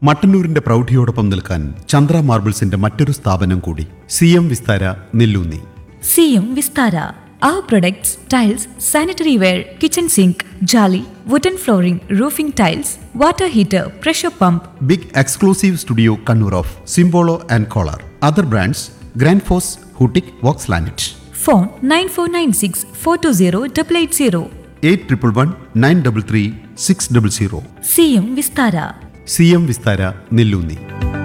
മട്ടന്നൂരിന്റെ പ്രൗഢിയോടൊപ്പം നിൽക്കാൻ ചന്ദ്ര മാർബിൾസിന്റെ മറ്റൊരു സ്ഥാപനം കൂടി സി എം വിസ്താര നെല്ലൂന്നി സിയും Vistara Our products, tiles, sanitary ware, kitchen sink, jolly, wooden flooring, roofing tiles, water heater, pressure pump, big exclusive studio Kannur of Simpolo and Kohler other brands Grundfos ഹൂട്ടിക് വോക്സ് ലാനറ്റ് phone 9496 420 880. Eight triple one nine double three six double zero സിയും Vistara C M Vistara Nellunni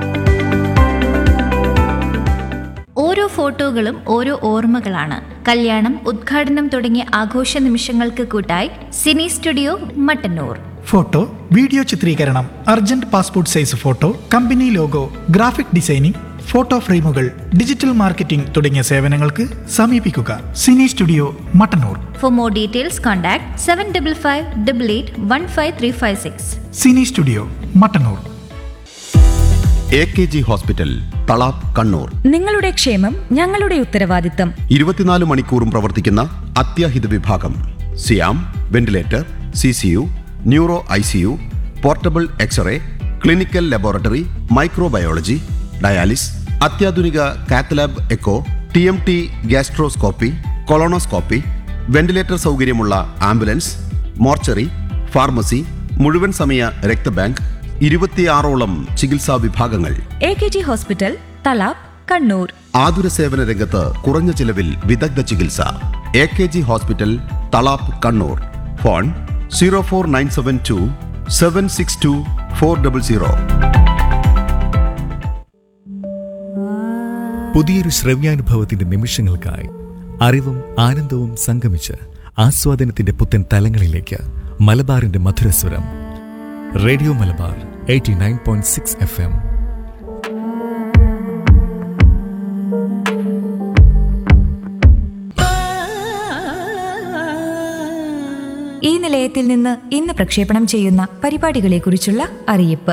ഓരോ ഫോട്ടോകളും ഓരോ ഓർമ്മകളാണ് കല്യാണം ഉദ്ഘാടനം തുടങ്ങിയ ആഘോഷ നിമിഷങ്ങൾക്ക് കൂട്ടായി cine studio Mattannur photo video ചിത്രീകരണം urgent passport size photo company logo graphic designing photo ഫ്രെയിമുകൾ ഡിജിറ്റൽ മാർക്കറ്റിംഗ് തുടങ്ങിയ സേവനങ്ങൾക്ക് സമീപിക്കുക cine studio Mattannur for more details contact seven double five double eight one five three five six cine studio Mattannur A K G hospital Thalap Kannur നിങ്ങളുടെ ക്ഷേമം ഞങ്ങളുടെ ഉത്തരവാദിത്തം ഇരുപത്തിനാല് മണിക്കൂറും പ്രവർത്തിക്കുന്ന അത്യാഹിത വിഭാഗം സിയാം ventilator C C U neuro I C U portable X ray clinical laboratory microbiology dialysis അത്യാധുനിക cath lab echo T M T gastroscopy colonoscopy ventilator സൗകര്യമുള്ള ആംബുലൻസ് മോർച്ചറി ഫാർമസി മുഴുവൻ സമയ രക്തബാങ്ക് ഇരുപത്തിയാറോളം ചികിത്സാ വിഭാഗങ്ങൾ A K G hospital Thalap Kannur ആതുര സേവന രംഗത്ത് കുറഞ്ഞ ചിലവിൽ വിദഗ്ധ ചികിത്സ A K G hospital Thalap Kannur phone zero four nine seven two seven six two four double zero പുതിയൊരു ശ്രവ്യാനുഭവത്തിന്റെ നിമിഷങ്ങൾക്കായി അറിവും ആനന്ദവും സംഗമിച്ച് ആസ്വാദനത്തിന്റെ പുത്തൻ തലങ്ങളിലേക്ക് മലബാറിന്റെ മധുരസ്വരം radio Malabar eighty nine point six F M ഈ നിലയത്തിൽ നിന്ന് ഇന്ന് പ്രക്ഷേപണം ചെയ്യുന്ന പരിപാടികളെക്കുറിച്ചുള്ള അറിയിപ്പ്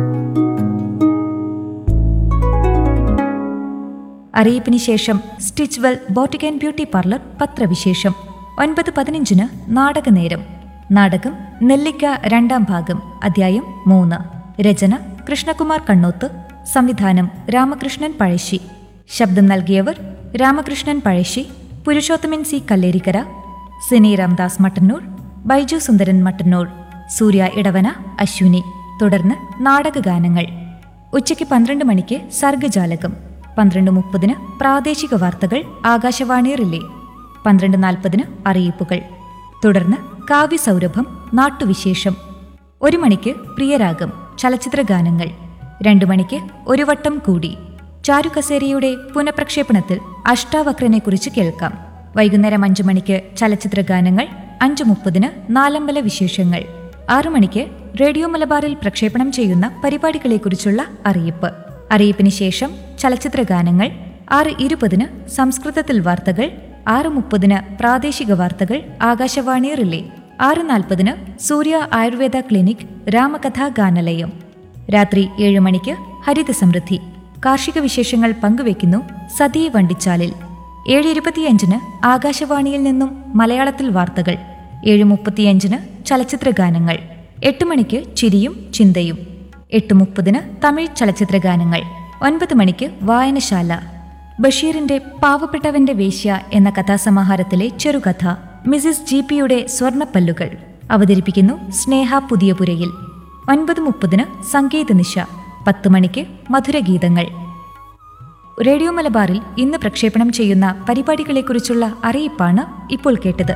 അറിയിപ്പിന് ശേഷം stitch well boutique and beauty parlour പത്രവിശേഷം ഒൻപത് പതിനഞ്ചിന് നാടകനേരം നാടകം നെല്ലിക്ക രണ്ടാം ഭാഗം അധ്യായം മൂന്ന് രചന കൃഷ്ണകുമാർ കണ്ണോത്ത് സംവിധാനം രാമകൃഷ്ണൻ പഴശ്ശി ശബ്ദം നൽകിയവർ രാമകൃഷ്ണൻ പഴശ്ശി പുരുഷോത്തമൻ സി കല്ലേരിക്കര സിനി രാംദാസ് മട്ടന്നൂർ ബൈജു സുന്ദരൻ മട്ടന്നൂർ സൂര്യ ഇടവന അശ്വിനി തുടർന്ന് നാടകഗാനങ്ങൾ ഉച്ചയ്ക്ക് പന്ത്രണ്ട് മണിക്ക് സർഗജാലകം പന്ത്രണ്ട് മുപ്പതിന് പ്രാദേശിക വാർത്തകൾ ആകാശവാണി റിലേ പന്ത്രണ്ട് നാൽപ്പതിന് അറിയിപ്പുകൾ തുടർന്ന് കാവ്യസൗരഭം നാട്ടുവിശേഷം ഒരു മണിക്ക് പ്രിയരാഗം ചലച്ചിത്ര ഗാനങ്ങൾ രണ്ടു മണിക്ക് ഒരു വട്ടം കൂടി ചാരുകസേരയുടെ പുനഃപ്രക്ഷേപണത്തിൽ അഷ്ടാവക്രനെക്കുറിച്ച് കേൾക്കാം വൈകുന്നേരം അഞ്ചു മണിക്ക് ചലച്ചിത്ര ഗാനങ്ങൾ അഞ്ചു മുപ്പതിന് നാലമ്പല വിശേഷങ്ങൾ ആറു മണിക്ക് റേഡിയോ മലബാറിൽ പ്രക്ഷേപണം ചെയ്യുന്ന പരിപാടികളെക്കുറിച്ചുള്ള അറിയിപ്പ് അറിയിപ്പിന് ശേഷം ചലച്ചിത്ര ഗാനങ്ങൾ ആറ് ഇരുപതിന് സംസ്കൃതത്തിൽ വാർത്തകൾ ആറ് മുപ്പതിന് പ്രാദേശിക വാർത്തകൾ ആകാശവാണി റിലേ ആറ് നാൽപ്പതിന് സൂര്യ ആയുർവേദ ക്ലിനിക് രാമകഥാ ഗാനലയം രാത്രി ഏഴ് മണിക്ക് ഹരിത സമൃദ്ധി കാർഷിക വിശേഷങ്ങൾ പങ്കുവെക്കുന്നു സതീ വണ്ടിച്ചാലിൽ ഏഴ് ഇരുപത്തിയഞ്ചിന് ആകാശവാണിയിൽ നിന്നും മലയാളത്തിൽ വാർത്തകൾ ഏഴ് മുപ്പത്തിയഞ്ചിന് ചലച്ചിത്ര ഗാനങ്ങൾ എട്ട് മണിക്ക് ചിരിയും ചിന്തയും എട്ട് മുപ്പതിന് തമിഴ് ചലച്ചിത്ര ഗാനങ്ങൾ ഒൻപത് മണിക്ക് വായനശാല ബഷീറിന്റെ പാവപ്പെട്ടവന്റെ വേശ്യ എന്ന കഥാസമാഹാരത്തിലെ ചെറുകഥ മിസിസ് ജി പിയുടെ സ്വർണപ്പല്ലുകൾ അവതരിപ്പിക്കുന്നു സ്നേഹ പുതിയപുരയിൽ ഒൻപത് മുപ്പതിന് സംഗീത നിശ പത്ത് മണിക്ക് മധുരഗീതങ്ങൾ റേഡിയോ മലബാറിൽ ഇന്ന് പ്രക്ഷേപണം ചെയ്യുന്ന പരിപാടികളെക്കുറിച്ചുള്ള അറിയിപ്പാണ് ഇപ്പോൾ കേട്ടത്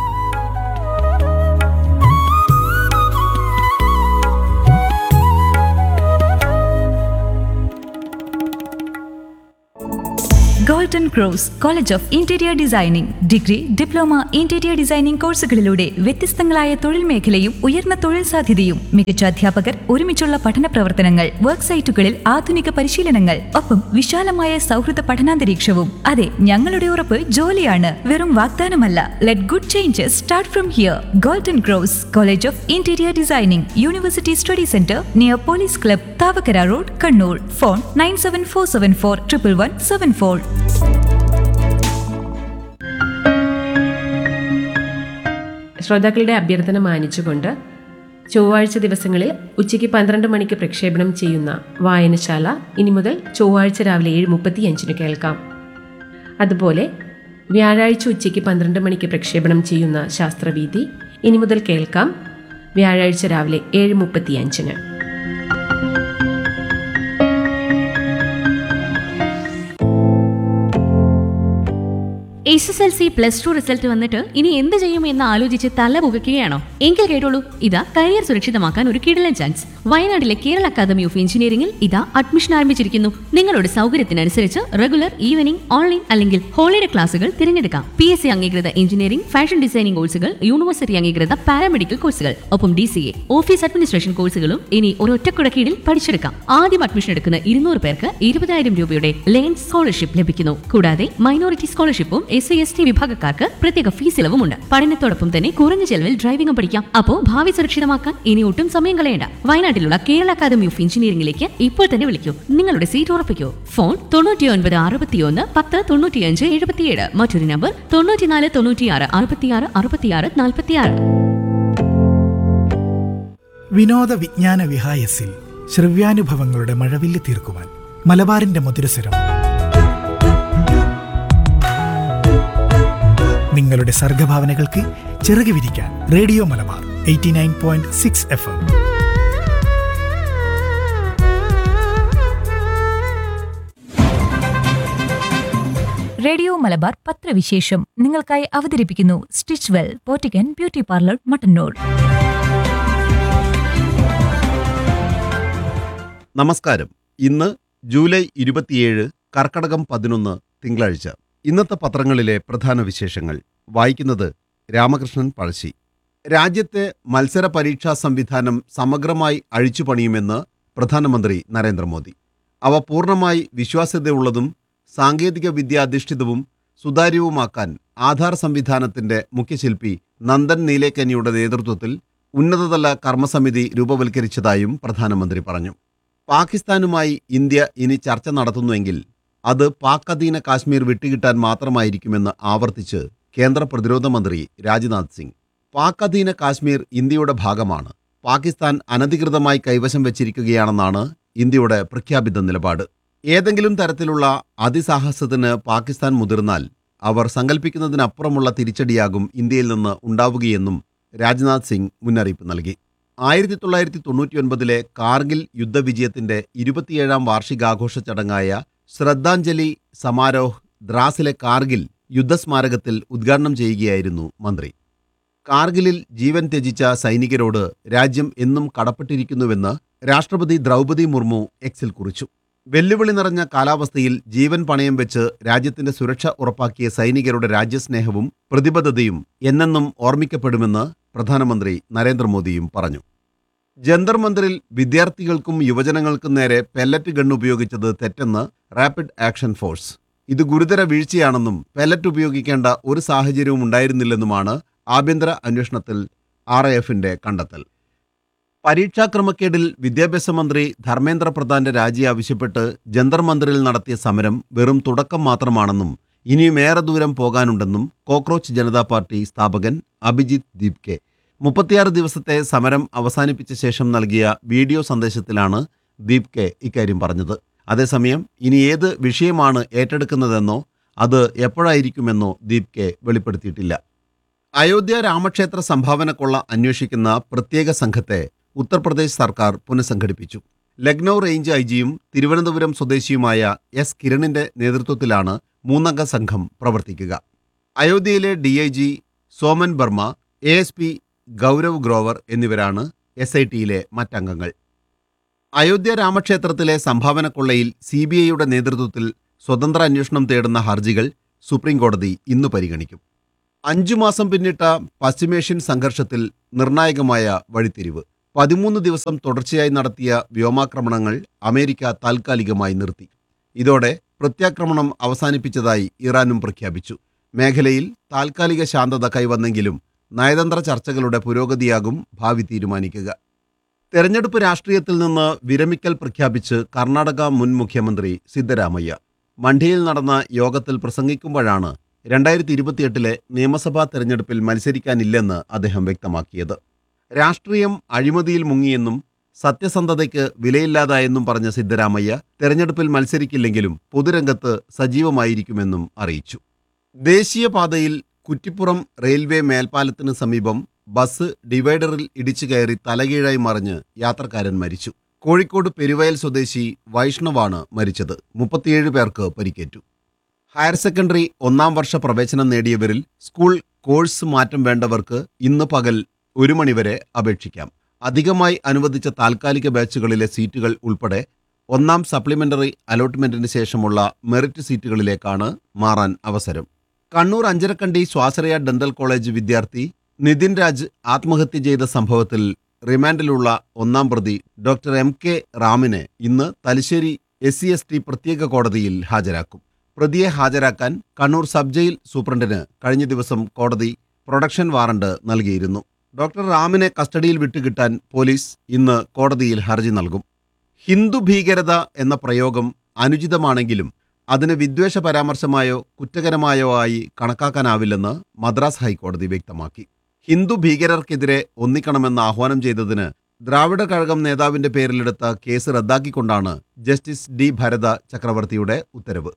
golden cross college of interior designing degree diploma interior designing കോഴ്സുകളിലൂടെ വ്യത്യസ്തങ്ങളായ തൊഴിൽ മേഖലയും ഉയർന്ന തൊഴിൽ സാധ്യതയും മികച്ച അധ്യാപകർ ഒരുമിച്ചുള്ള പഠന പ്രവർത്തനങ്ങൾ വർക്ക് സൈറ്റുകളിൽ ആധുനിക പരിശീലനങ്ങൾ ഒപ്പം വിശാലമായ സൗഹൃദ പഠനാന്തരീക്ഷവും അതെ ഞങ്ങളുടെ ഉറപ്പ് ജോലിയാണ് വെറും വാഗ്ദാനമല്ല let good changes start from here golden cross college of interior designing university study centre near police club Thavakkara road Kannur phone nine seven four seven four triple one seven four ശ്രോതാക്കളുടെ അഭ്യർത്ഥന മാനിച്ചുകൊണ്ട് ചൊവ്വാഴ്ച ദിവസങ്ങളിൽ ഉച്ചയ്ക്ക് പന്ത്രണ്ട് മണിക്ക് പ്രക്ഷേപണം ചെയ്യുന്ന വായനശാല ഇനി മുതൽ ചൊവ്വാഴ്ച രാവിലെ ഏഴ് മുപ്പത്തിയഞ്ചിന് കേൾക്കാം അതുപോലെ വ്യാഴാഴ്ച ഉച്ചയ്ക്ക് പന്ത്രണ്ട് മണിക്ക് പ്രക്ഷേപണം ചെയ്യുന്ന ശാസ്ത്രവീതി ഇനി മുതൽ കേൾക്കാം വ്യാഴാഴ്ച രാവിലെ ഏഴ് മുപ്പത്തിയഞ്ചിന് S S L C plus two result വന്നിട്ട് ഇനി എന്ത് ചെയ്യും എന്ന് ആലോചിച്ച് തല പുകയ്ക്കുകയാണോ എങ്കിൽ കേട്ടോളൂ ഇതാ കരിയർ സുരക്ഷിതമാക്കാൻ ഒരു കിടലൻ ചാൻസ് വയനാട്ടിലെ കേരള അക്കാദമി ഓഫ് എഞ്ചിനീയറിംഗിൽ ഇതാ അഡ്മിഷൻ ആരംഭിച്ചിരിക്കുന്നു നിങ്ങളുടെ സൗകര്യത്തിനനുസരിച്ച് റെഗുലർ ഈവനിംഗ് ഓൺലൈൻ അല്ലെങ്കിൽ ഹോളിഡേ ക്ലാസുകൾ തിരഞ്ഞെടുക്കാം പി എസ് സി അംഗീകൃത എഞ്ചിനീയറിംഗ് ഫാഷൻ ഡിസൈനിംഗ് കോഴ്സുകൾ യൂണിവേഴ്സിറ്റി അംഗീകൃത പാരാമെഡിക്കൽ കോഴ്സുകൾ ഒപ്പം D C A office administration കോഴ്സുകളും ഇനി ഒരൊറ്റക്കുട കീഴിൽ പഠിച്ചെടുക്കാം ആദ്യം അഡ്മിഷൻ എടുക്കുന്ന ഇരുന്നൂറ് പേർക്ക് ഇരുപതായിരം രൂപയുടെ ലേൺ സ്കോളർഷിപ്പ് ലഭിക്കുന്നു കൂടാതെ മൈനോറിറ്റി സ്കോളർഷിപ്പും എസ് സി എസ് ടി വിഭാഗക്കാർക്ക് പ്രത്യേക ഫീസ് ഇളവുമുണ്ട് പഠനത്തോടൊപ്പം തന്നെ കുറഞ്ഞ ചെലവിൽ ഡ്രൈവിംഗും പഠിക്കാം അപ്പോ ഭാവി സുരക്ഷിതമാക്കാൻ ഇനി ഒട്ടും സമയം കളയണ്ട വയനാട്ടിലുള്ള കേരള അക്കാദമി ഓഫ് എഞ്ചിനീയറിംഗിലേക്ക് ഇപ്പോൾ തന്നെ വിളിക്കൂ നിങ്ങളുടെ സീറ്റ് ഉറപ്പിക്കൂ ഫോൺ തൊണ്ണൂറ്റി ഒൻപത് അറുപത്തിയൊന്ന് പത്ത് തൊണ്ണൂറ്റിയഞ്ച് എഴുപത്തിയേഴ് മറ്റൊരു നമ്പർ തൊണ്ണൂറ്റിനാല് തൊണ്ണൂറ്റിയാറ് അറുപത്തിയാറ് അറുപത്തിയാറ് നാൽപ്പത്തിയാറ് വിനോദ വിജ്ഞാന വിഹായസിൽ ശ്രവ്യാനുഭവങ്ങളുടെ മഴവില്ല് തീർക്കുവാൻ മലബാറിന്റെ മധുരസ്വരം നിങ്ങളുടെ സർഗഭാവനകൾക്ക് ചിറക് വിരിക്കാൻ radio Malabar eighty nine point six F M radio Malabar പത്രവിശേഷം നിങ്ങൾക്കായി അവതരിപ്പിക്കുന്നു stitch well boutique and beauty parlour Mattannur നമസ്കാരം ഇന്ന് ജൂലൈ ഇരുപത്തിയേഴ് കർക്കടകം പതിനൊന്ന് തിങ്കളാഴ്ച ഇന്നത്തെ പത്രങ്ങളിലെ പ്രധാന വിശേഷങ്ങൾ വായിക്കുന്നത് രാമകൃഷ്ണൻ പഴശ്ശി രാജ്യത്തെ മത്സര പരീക്ഷാ സംവിധാനം സമഗ്രമായി അഴിച്ചുപണിയുമെന്ന് പ്രധാനമന്ത്രി നരേന്ദ്രമോദി അവ പൂർണ്ണമായി വിശ്വാസ്യതയുള്ളതും സാങ്കേതിക വിദ്യാധിഷ്ഠിതവും സുതാര്യവുമാക്കാൻ ആധാർ സംവിധാനത്തിന്റെ മുഖ്യശില്പി നന്ദൻ നീലേക്കനിയുടെ നേതൃത്വത്തിൽ ഉന്നതതല കർമ്മസമിതി രൂപവൽക്കരിച്ചതായും പ്രധാനമന്ത്രി പറഞ്ഞു പാകിസ്ഥാനുമായി ഇന്ത്യ ഇനി ചർച്ച നടത്തുന്നുവെങ്കിൽ അത് പാക് അധീന കാശ്മീർ വിട്ടുകിട്ടാൻ മാത്രമായിരിക്കുമെന്ന് ആവർത്തിച്ച് കേന്ദ്ര പ്രതിരോധ മന്ത്രി രാജ്നാഥ് സിംഗ് പാക് അധീന കാശ്മീർ ഇന്ത്യയുടെ ഭാഗമാണ് പാകിസ്ഥാൻ അനധികൃതമായി കൈവശം വെച്ചിരിക്കുകയാണെന്നാണ് ഇന്ത്യയുടെ പ്രഖ്യാപിത നിലപാട് ഏതെങ്കിലും തരത്തിലുള്ള അതിസാഹസത്തിന് പാകിസ്ഥാൻ മുതിർന്നാൽ അവർ സങ്കല്പിക്കുന്നതിനപ്പുറമുള്ള തിരിച്ചടിയാകും ഇന്ത്യയിൽ നിന്ന് ഉണ്ടാവുകയെന്നും രാജ്നാഥ് സിംഗ് മുന്നറിയിപ്പ് നൽകി ആയിരത്തി തൊള്ളായിരത്തി തൊണ്ണൂറ്റിയൊൻപതിലെ കാർഗിൽ യുദ്ധവിജയത്തിന്റെ ഇരുപത്തിയേഴാം വാർഷികാഘോഷ ചടങ്ങായ ശ്രദ്ധാഞ്ജലി സമാരോഹ് ദ്രാസിലെ കാർഗിൽ യുദ്ധസ്മാരകത്തിൽ ഉദ്ഘാടനം ചെയ്യുകയായിരുന്നു മന്ത്രി കാർഗിലിൽ ജീവൻ ത്യജിച്ച സൈനികരോട് രാജ്യം എന്നും കടപ്പെട്ടിരിക്കുന്നുവെന്ന് രാഷ്ട്രപതി ദ്രൗപദി മുർമു എക്സിൽ കുറിച്ചു വെല്ലുവിളി നിറഞ്ഞ കാലാവസ്ഥയിൽ ജീവൻ പണയം വെച്ച് രാജ്യത്തിന്റെ സുരക്ഷ ഉറപ്പാക്കിയ സൈനികരുടെ രാജ്യസ്നേഹവും പ്രതിബദ്ധതയും എന്നെന്നും ഓർമ്മിക്കപ്പെടുമെന്ന് പ്രധാനമന്ത്രി നരേന്ദ്രമോദിയും പറഞ്ഞു ജന്തർ മന്ദിറിൽ വിദ്യാർത്ഥികൾക്കും യുവജനങ്ങൾക്കും നേരെ പെല്ലറ്റ് ഗൺ ഉപയോഗിച്ചത് തെറ്റെന്ന് റാപ്പിഡ് ആക്ഷൻ ഫോഴ്സ് ഇത് ഗുരുതര വീഴ്ചയാണെന്നും പെല്ലറ്റ് ഉപയോഗിക്കേണ്ട ഒരു സാഹചര്യവും ഉണ്ടായിരുന്നില്ലെന്നുമാണ് ആഭ്യന്തര അന്വേഷണത്തിൽ ആർ എഫിന്റെ കണ്ടെത്തൽ പരീക്ഷാ ക്രമക്കേടിൽ വിദ്യാഭ്യാസ മന്ത്രി ധർമ്മേന്ദ്ര പ്രധാന്റെ രാജി ആവശ്യപ്പെട്ട് ജന്തർ മന്ദിറിൽ നടത്തിയ സമരം വെറും തുടക്കം മാത്രമാണെന്നും ഇനിയും ഏറെ ദൂരം പോകാനുണ്ടെന്നും കോക്രോച്ച് ജനതാ പാർട്ടി സ്ഥാപകൻ അഭിജിത്ത് ദീപ്കെ മുപ്പത്തിയാറ് ദിവസത്തെ സമരം അവസാനിപ്പിച്ച ശേഷം നൽകിയ വീഡിയോ സന്ദേശത്തിലാണ് ദീപ്കെ ഇക്കാര്യം പറഞ്ഞത് അതേസമയം ഇനി ഏത് വിഷയമാണ് ഏറ്റെടുക്കുന്നതെന്നോ അത് എപ്പോഴായിരിക്കുമെന്നോ ദീപ്കെ വെളിപ്പെടുത്തിയിട്ടില്ല അയോധ്യ രാമക്ഷേത്ര സംഭാവനക്കൊള്ള അന്വേഷിക്കുന്ന പ്രത്യേക സംഘത്തെ ഉത്തർപ്രദേശ് സർക്കാർ പുനഃസംഘടിപ്പിച്ചു ലക്നൗ റേഞ്ച് ഐ ജിയും തിരുവനന്തപുരം സ്വദേശിയുമായ എസ് കിരണിന്റെ നേതൃത്വത്തിലാണ് മൂന്നംഗ സംഘം പ്രവർത്തിക്കുക അയോധ്യയിലെ D I G Soman Barma A S P Gaurav Grover എന്നിവരാണ് എസ് ഐ ടിയിലെ മറ്റംഗങ്ങൾ അയോധ്യ രാമക്ഷേത്രത്തിലെ സംഭാവനക്കൊള്ളയിൽ സി ബി ഐയുടെ നേതൃത്വത്തിൽ സ്വതന്ത്ര അന്വേഷണം തേടുന്ന ഹർജികൾ സുപ്രീംകോടതി ഇന്ന് പരിഗണിക്കും അഞ്ചു മാസം പിന്നിട്ട പശ്ചിമേഷ്യൻ സംഘർഷത്തിൽ നിർണായകമായ വഴിത്തിരിവ് പതിമൂന്ന് ദിവസം തുടർച്ചയായി നടത്തിയ വ്യോമാക്രമണങ്ങൾ അമേരിക്ക താൽക്കാലികമായി നിർത്തി ഇതോടെ പ്രത്യാക്രമണം അവസാനിപ്പിച്ചതായി ഇറാനും പ്രഖ്യാപിച്ചു മേഖലയിൽ താൽക്കാലിക ശാന്തത കൈവന്നെങ്കിലും നയതന്ത്ര ചർച്ചകളുടെ പുരോഗതിയാകും ഭാവി തീരുമാനിക്കുക തെരഞ്ഞെടുപ്പ് രാഷ്ട്രീയത്തിൽ നിന്ന് വിരമിക്കൽ പ്രഖ്യാപിച്ച് കർണാടക മുൻ മുഖ്യമന്ത്രി സിദ്ധരാമയ്യ മണ്ഡിയിൽ നടന്ന യോഗത്തിൽ പ്രസംഗിക്കുമ്പോഴാണ് രണ്ടായിരത്തി ഇരുപത്തിയെട്ടിലെ നിയമസഭാ തെരഞ്ഞെടുപ്പിൽ മത്സരിക്കാനില്ലെന്ന് അദ്ദേഹം വ്യക്തമാക്കിയത് രാഷ്ട്രീയം അഴിമതിയിൽ മുങ്ങിയെന്നും സത്യസന്ധതയ്ക്ക് വിലയില്ലാതായെന്നും പറഞ്ഞ സിദ്ധരാമയ്യ തെരഞ്ഞെടുപ്പിൽ മത്സരിക്കില്ലെങ്കിലും പൊതുരംഗത്ത് സജീവമായിരിക്കുമെന്നും അറിയിച്ചു ദേശീയപാതയിൽ കുറ്റിപ്പുറം റെയിൽവേ മേൽപ്പാലത്തിന് സമീപം ബസ് ഡിവൈഡറിൽ ഇടിച്ചു കയറി തലകീഴായി മറിഞ്ഞ് യാത്രക്കാരൻ മരിച്ചു കോഴിക്കോട് പെരുവയൽ സ്വദേശി വൈഷ്ണവാണ് മരിച്ചത് മുപ്പത്തിയേഴ് പേർക്ക് പരിക്കേറ്റു ഹയർ സെക്കൻഡറി ഒന്നാം വർഷ പ്രവേശനം നേടിയവരിൽ സ്കൂൾ കോഴ്സ് മാറ്റം വേണ്ടവർക്ക് ഇന്ന് പകൽ ഒരു മണിവരെ അപേക്ഷിക്കാം അധികമായി അനുവദിച്ച താൽക്കാലിക ബാച്ചുകളിലെ സീറ്റുകൾ ഉൾപ്പെടെ ഒന്നാം സപ്ലിമെന്ററി അലോട്ട്മെന്റിന് ശേഷമുള്ള മെറിറ്റ് സീറ്റുകളിലേക്കാണ് മാറാൻ അവസരം കണ്ണൂർ അഞ്ചരക്കണ്ടി സ്വാശ്രയ ഡെന്റൽ കോളേജ് വിദ്യാർത്ഥി നിതിൻ രാജ് ആത്മഹത്യ ചെയ്ത സംഭവത്തിൽ റിമാൻഡിലുള്ള ഒന്നാം പ്രതി ഡോക്ടർ എം കെ റാമിനെ ഇന്ന് Thalassery S C S T പ്രത്യേക കോടതിയിൽ ഹാജരാക്കും പ്രതിയെ ഹാജരാക്കാൻ കണ്ണൂർ സബ് ജയിൽ സൂപ്രണ്ടിന് കഴിഞ്ഞ ദിവസം കോടതി പ്രൊഡക്ഷൻ വാറണ്ട് നൽകിയിരുന്നു ഡോക്ടർ റാമിനെ കസ്റ്റഡിയിൽ വിട്ടുകിട്ടാൻ പോലീസ് ഇന്ന് കോടതിയിൽ ഹർജി നൽകും ഹിന്ദു ഭീകരത എന്ന പ്രയോഗം അനുചിതമാണെങ്കിലും അതിന് വിദ്വേഷ പരാമർശമായോ കുറ്റകരമായോ ആയി കണക്കാക്കാനാവില്ലെന്ന് മദ്രാസ് ഹൈക്കോടതി വ്യക്തമാക്കി ഹിന്ദു ഭീകരർക്കെതിരെ ഒന്നിക്കണമെന്ന് ആഹ്വാനം ചെയ്തതിന് ദ്രാവിഡ കഴകം നേതാവിന്റെ പേരിലെടുത്ത കേസ് റദ്ദാക്കിക്കൊണ്ടാണ് ജസ്റ്റിസ് ഡി ഭരത ചക്രവർത്തിയുടെ ഉത്തരവ്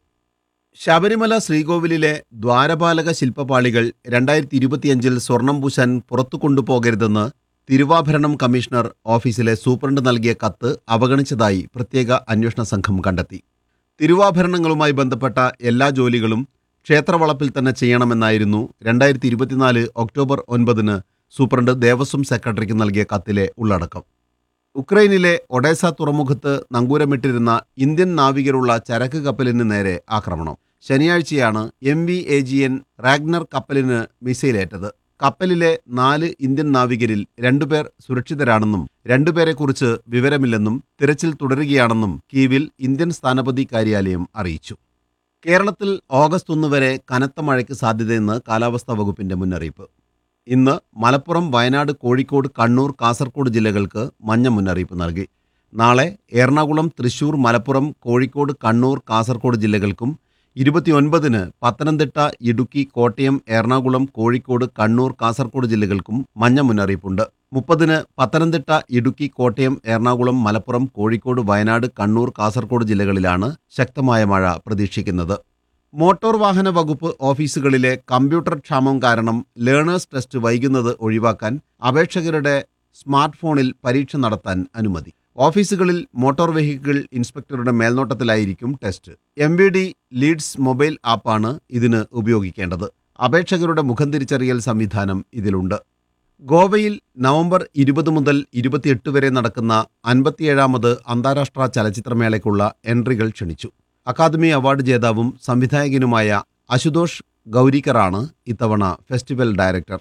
ശബരിമല ശ്രീകോവിലിലെ ദ്വാരപാലക ശില്പപാളികൾ രണ്ടായിരത്തി ഇരുപത്തിയഞ്ചിൽ സ്വർണം പൂശാൻ പുറത്തു കൊണ്ടുപോകരുതെന്ന് തിരുവാഭരണം കമ്മീഷണർ ഓഫീസിലെ സൂപ്രണ്ട് നൽകിയ കത്ത് അവഗണിച്ചതായി പ്രത്യേക അന്വേഷണ സംഘം കണ്ടെത്തി തിരുവാഭരണങ്ങളുമായി ബന്ധപ്പെട്ട എല്ലാ ജോലികളും ക്ഷേത്രവളപ്പിൽ തന്നെ ചെയ്യണമെന്നായിരുന്നു രണ്ടായിരത്തി ഇരുപത്തിനാല് ഒക്ടോബർ ഒൻപതിന് സൂപ്രണ്ട് ദേവസ്വം സെക്രട്ടറിക്ക് നൽകിയ കത്തിലെ ഉള്ളടക്കം ഉക്രൈനിലെ ഒഡേസ തുറമുഖത്ത് നങ്കൂരമിട്ടിരുന്ന ഇന്ത്യൻ നാവികരുള്ള ചരക്ക് കപ്പലിന് നേരെ ആക്രമണം ശനിയാഴ്ചയാണ് M V A G N Ragnar കപ്പലിന് മിസൈലേറ്റത് കപ്പലിലെ നാല് ഇന്ത്യൻ നാവികരിൽ രണ്ടുപേർ സുരക്ഷിതരാണെന്നും രണ്ടുപേരെക്കുറിച്ച് വിവരമില്ലെന്നും തിരച്ചിൽ തുടരുകയാണെന്നും കീവിൽ ഇന്ത്യൻ സ്ഥാനപതി കാര്യാലയം അറിയിച്ചു കേരളത്തിൽ ഓഗസ്റ്റ് ഒന്ന് വരെ കനത്ത മഴയ്ക്ക് സാധ്യതയെന്ന് കാലാവസ്ഥാ വകുപ്പിന്റെ മുന്നറിയിപ്പ് ഇന്ന് മലപ്പുറം വയനാട് കോഴിക്കോട് കണ്ണൂർ കാസർഗോഡ് ജില്ലകൾക്ക് മഞ്ഞ മുന്നറിയിപ്പ് നൽകി നാളെ എറണാകുളം തൃശൂർ മലപ്പുറം കോഴിക്കോട് കണ്ണൂർ കാസർഗോഡ് ജില്ലകൾക്കും ഇരുപത്തിയൊൻപതിന് പത്തനംതിട്ട ഇടുക്കി കോട്ടയം എറണാകുളം കോഴിക്കോട് കണ്ണൂർ കാസർഗോഡ് ജില്ലകൾക്കും മഞ്ഞ മുന്നറിയിപ്പുണ്ട് മുപ്പതിന് പത്തനംതിട്ട ഇടുക്കി കോട്ടയം എറണാകുളം മലപ്പുറം കോഴിക്കോട് വയനാട് കണ്ണൂർ കാസർഗോഡ് ജില്ലകളിലാണ് ശക്തമായ മഴ പ്രതീക്ഷിക്കുന്നത് മോട്ടോർ വാഹന വകുപ്പ് ഓഫീസുകളിലെ കമ്പ്യൂട്ടർ ക്ഷാമം കാരണം ലേണേഴ്സ് ടെസ്റ്റ് വൈകുന്നത് ഒഴിവാക്കാൻ അപേക്ഷകരുടെ സ്മാർട്ട് ഫോണിൽ പരീക്ഷ നടത്താൻ അനുമതി ഓഫീസുകളിൽ മോട്ടോർ വെഹിക്കിൾ ഇൻസ്പെക്ടറുടെ മേൽനോട്ടത്തിലായിരിക്കും test M V D leads mobile ആപ്പാണ് ഇതിന് ഉപയോഗിക്കേണ്ടത് അപേക്ഷകരുടെ മുഖം തിരിച്ചറിയൽ സംവിധാനം ഇതിലുണ്ട് ഗോവയിൽ നവംബർ ഇരുപത് മുതൽ ഇരുപത്തിയെട്ട് വരെ നടക്കുന്ന അൻപത്തിയേഴാമത് അന്താരാഷ്ട്ര ചലച്ചിത്രമേളയ്ക്കുള്ള എൻട്രികൾ ക്ഷണിച്ചു അക്കാദമി അവാർഡ് ജേതാവും സംവിധായകനുമായ അശുതോഷ് ഗൗരിക്കറാണ് ഇത്തവണ ഫെസ്റ്റിവൽ ഡയറക്ടർ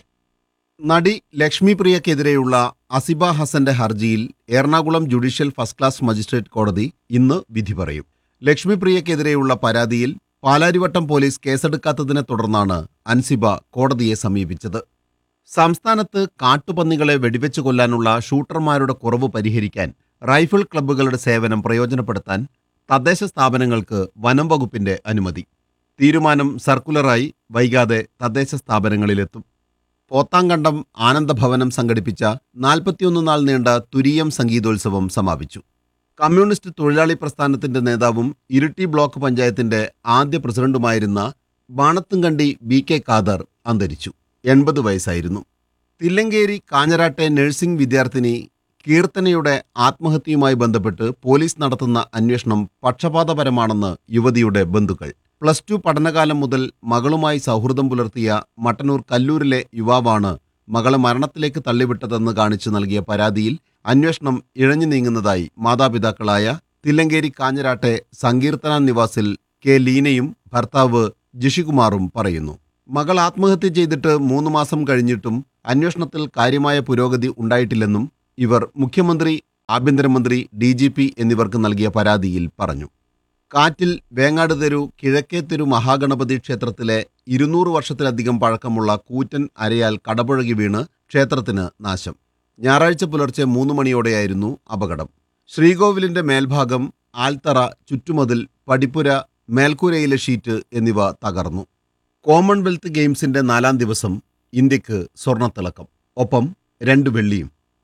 നടി ലക്ഷ്മി പ്രിയക്കെതിരെയുള്ള അസിബ ഹസന്റെ ഹർജിയിൽ Ernakulam judicial first class magistrate കോടതി ഇന്ന് വിധി പറയും ലക്ഷ്മി പ്രിയക്കെതിരെയുള്ള പരാതിയിൽ പാലാരിവട്ടം പോലീസ് കേസെടുക്കാത്തതിനെ തുടർന്നാണ് അൻസിബ കോടതിയെ സമീപിച്ചത് സംസ്ഥാനത്ത് കാട്ടുപന്നികളെ വെടിവെച്ച് കൊല്ലാനുള്ള ഷൂട്ടർമാരുടെ കുറവ് പരിഹരിക്കാൻ റൈഫിൾ ക്ലബ്ബുകളുടെ സേവനം പ്രയോജനപ്പെടുത്താൻ തദ്ദേശ സ്ഥാപനങ്ങൾക്ക് വനം വകുപ്പിന്റെ അനുമതി തീരുമാനം സർക്കുലറായി വൈകാതെ തദ്ദേശ സ്ഥാപനങ്ങളിലെത്തും പോത്താങ്കണ്ടം ആനന്ദഭവനം സംഘടിപ്പിച്ച നാൽപ്പത്തിയൊന്ന് നാൾ നീണ്ട തുരീയം സംഗീതോത്സവം സമാപിച്ചു കമ്മ്യൂണിസ്റ്റ് തൊഴിലാളി പ്രസ്ഥാനത്തിന്റെ നേതാവും ഇരിട്ടി ബ്ലോക്ക് പഞ്ചായത്തിന്റെ ആദ്യ പ്രസിഡന്റുമായിരുന്ന ബാണത്തുംകണ്ടി ബി കെ ഖാദർ അന്തരിച്ചു എൺപത് വയസ്സായിരുന്നു തില്ലങ്കേരി കാഞ്ഞരാട്ടെ നഴ്സിംഗ് വിദ്യാർത്ഥിനി കീർത്തനയുടെ ആത്മഹത്യയുമായി ബന്ധപ്പെട്ട് പോലീസ് നടത്തുന്ന അന്വേഷണം പക്ഷപാതപരമാണെന്ന് യുവതിയുടെ ബന്ധുക്കൾ പ്ലസ് ടു പഠനകാലം മുതൽ മകളുമായി സൗഹൃദം പുലർത്തിയ മട്ടന്നൂർ കല്ലൂരിലെ യുവാവാണ് മകളെ മരണത്തിലേക്ക് തള്ളിവിട്ടതെന്ന് കാണിച്ചു നൽകിയ പരാതിയിൽ അന്വേഷണം ഇഴഞ്ഞു നീങ്ങുന്നതായി മാതാപിതാക്കളായ തില്ലങ്കേരി കാഞ്ഞരാട്ടെ സങ്കീർത്തന നിവാസിൽ കെ ലീനയും ഭർത്താവ് ജിഷികുമാറും പറയുന്നു മകൾ ആത്മഹത്യ ചെയ്തിട്ട് മൂന്ന് മാസം കഴിഞ്ഞിട്ടും അന്വേഷണത്തിൽ കാര്യമായ പുരോഗതി ഉണ്ടായിട്ടില്ലെന്നും ഇവർ മുഖ്യമന്ത്രി ആഭ്യന്തരമന്ത്രി ഡി ജി പി എന്നിവർക്ക് നൽകിയ പരാതിയിൽ പറഞ്ഞു കാറ്റിൽ വേങ്ങാട് തെരു കിഴക്കേ തെരു മഹാഗണപതി ക്ഷേത്രത്തിലെ ഇരുന്നൂറ് വർഷത്തിലധികം പഴക്കമുള്ള കൂറ്റൻ അരയാൽ കടപുഴകി വീണ് ക്ഷേത്രത്തിന് നാശം ഞായറാഴ്ച പുലർച്ചെ മൂന്ന് മണിയോടെയായിരുന്നു അപകടം ശ്രീകോവിലിന്റെ മേൽഭാഗം ആൽത്തറ ചുറ്റുമതിൽ പടിപ്പുര മേൽക്കൂരയിലെ ഷീറ്റ് എന്നിവ തകർന്നു കോമൺവെൽത്ത് ഗെയിംസിന്റെ നാലാം ദിവസം ഇന്ത്യക്ക് സ്വർണ്ണത്തിളക്കം ഒപ്പം രണ്ട് വെള്ളിയും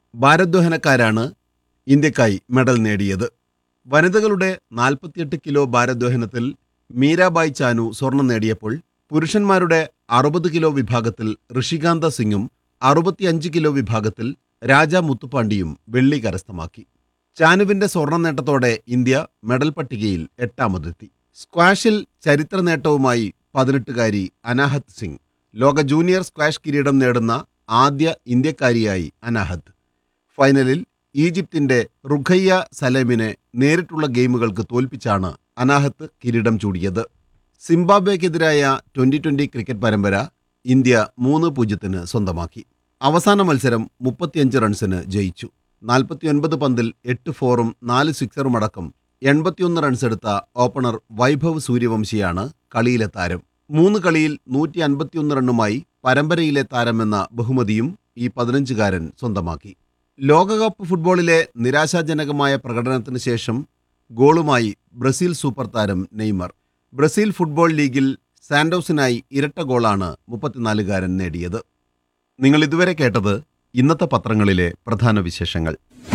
ഭാരോദ്വഹനക്കാരാണ് ഇന്ത്യക്കായി മെഡൽ നേടിയത് വനിതകളുടെ നാൽപ്പത്തിയെട്ട് കിലോ ഭാരോദ്വഹനത്തിൽ മീരാബായ് ചാനു സ്വർണം നേടിയപ്പോൾ പുരുഷന്മാരുടെ അറുപത് കിലോ വിഭാഗത്തിൽ ഋഷികാന്ത സിംഗും അറുപത്തിയഞ്ച് കിലോ വിഭാഗത്തിൽ രാജ മുത്തുപാണ്ടിയും വെള്ളി കരസ്ഥമാക്കി ചാനുവിന്റെ സ്വർണ്ണ നേട്ടത്തോടെ ഇന്ത്യ മെഡൽ പട്ടികയിൽ എട്ടാമതെത്തി സ്ക്വാഷിൽ ചരിത്ര നേട്ടവുമായി പതിനെട്ടുകാരി അനാഹത് സിംഗ് ലോക ജൂനിയർ സ്ക്വാഷ് കിരീടം നേടുന്ന ആദ്യ ഇന്ത്യക്കാരിയായി അനാഹത് ഫൈനലിൽ ഈജിപ്തിന്റെ റുഖയ്യ സലേമിനെ നേരിട്ടുള്ള ഗെയിമുകൾക്ക് തോൽപ്പിച്ചാണ് അനാഹത്ത് കിരീടം ചൂടിയത് സിംബാബ്വേക്കെതിരായ ട്വന്റി ട്വന്റി ക്രിക്കറ്റ് പരമ്പര ഇന്ത്യ മൂന്ന് പൂജ്യത്തിന് സ്വന്തമാക്കി അവസാന മത്സരം മുപ്പത്തിയഞ്ച് റൺസിന് ജയിച്ചു നാൽപ്പത്തിയൊൻപത് പന്തിൽ എട്ട് ഫോറും നാല് സിക്സറും അടക്കം എൺപത്തിയൊന്ന് റൺസ് എടുത്ത ഓപ്പണർ വൈഭവ് സൂര്യവംശിയാണ് കളിയിലെ താരം മൂന്ന് കളിയിൽ നൂറ്റി അൻപത്തിയൊന്ന് റണ്ണുമായി പരമ്പരയിലെ താരമെന്ന ബഹുമതിയും ഈ പതിനഞ്ചുകാരൻ സ്വന്തമാക്കി ലോകകപ്പ് ഫുട്ബോളിലെ നിരാശാജനകമായ പ്രകടനത്തിന് ശേഷം ഗോളുമായി ബ്രസീൽ സൂപ്പർ താരം നെയ്മർ ബ്രസീൽ ഫുട്ബോൾ ലീഗിൽ സാന്റോസിനായി ഇരട്ട ഗോളാണ് മുപ്പത്തിനാലുകാരൻ നേടിയത് നിങ്ങൾ ഇതുവരെ കേട്ടത് ഇന്നത്തെ പത്രങ്ങളിലെ പ്രധാന വിശേഷങ്ങൾ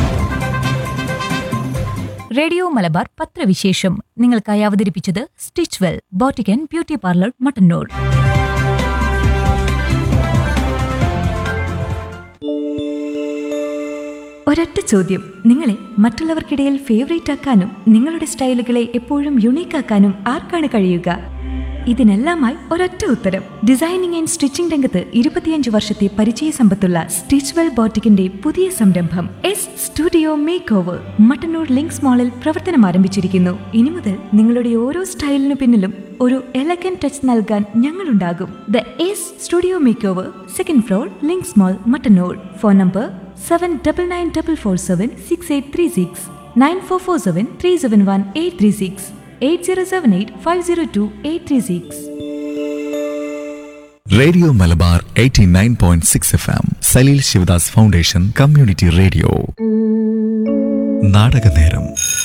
റേഡിയോ മലബാർ പത്രവിശേഷം നിങ്ങൾക്കായി അവതരിപ്പിച്ചത് stitch well boutique and beauty parlour Mattannur ഒരൊറ്റ ചോദ്യം നിങ്ങളെ മറ്റുള്ളവർക്കിടയിൽ ഫേവറേറ്റ് ആക്കാനും നിങ്ങളുടെ സ്റ്റൈലുകളെ എപ്പോഴും യുണീക്ക് ആക്കാനും ആർക്കാണ് കഴിയുക ഇതിനെല്ലാമായി ഒരൊറ്റ ഉത്തരം ഡിസൈനിങ് ആൻഡ് സ്റ്റിച്ചിംഗ് രംഗത്ത് ഇരുപത്തിയഞ്ച് വർഷത്തെ പരിചയ സമ്പത്തുള്ള സ്റ്റിച്ച്വെൽ ബോട്ടിക്കിന്റെ പുതിയ സംരംഭം S studio make over Mattannur Links മാളിൽ പ്രവർത്തനം ആരംഭിച്ചിരിക്കുന്നു ഇനി മുതൽ നിങ്ങളുടെ ഓരോ സ്റ്റൈലിനു പിന്നിലും ഒരു എലഗൻ ടച്ച് നൽകാൻ ഞങ്ങളുണ്ടാകും the S studio make over second floor Links mall Mattannur phone number seven double nine double four seven six eight three six nine four four seven three seven one eight three six eight zero seven eight five zero two eight three six radio Malabar 89.6 point six F M Saleel Sivadas foundation community radio നാടകനേരം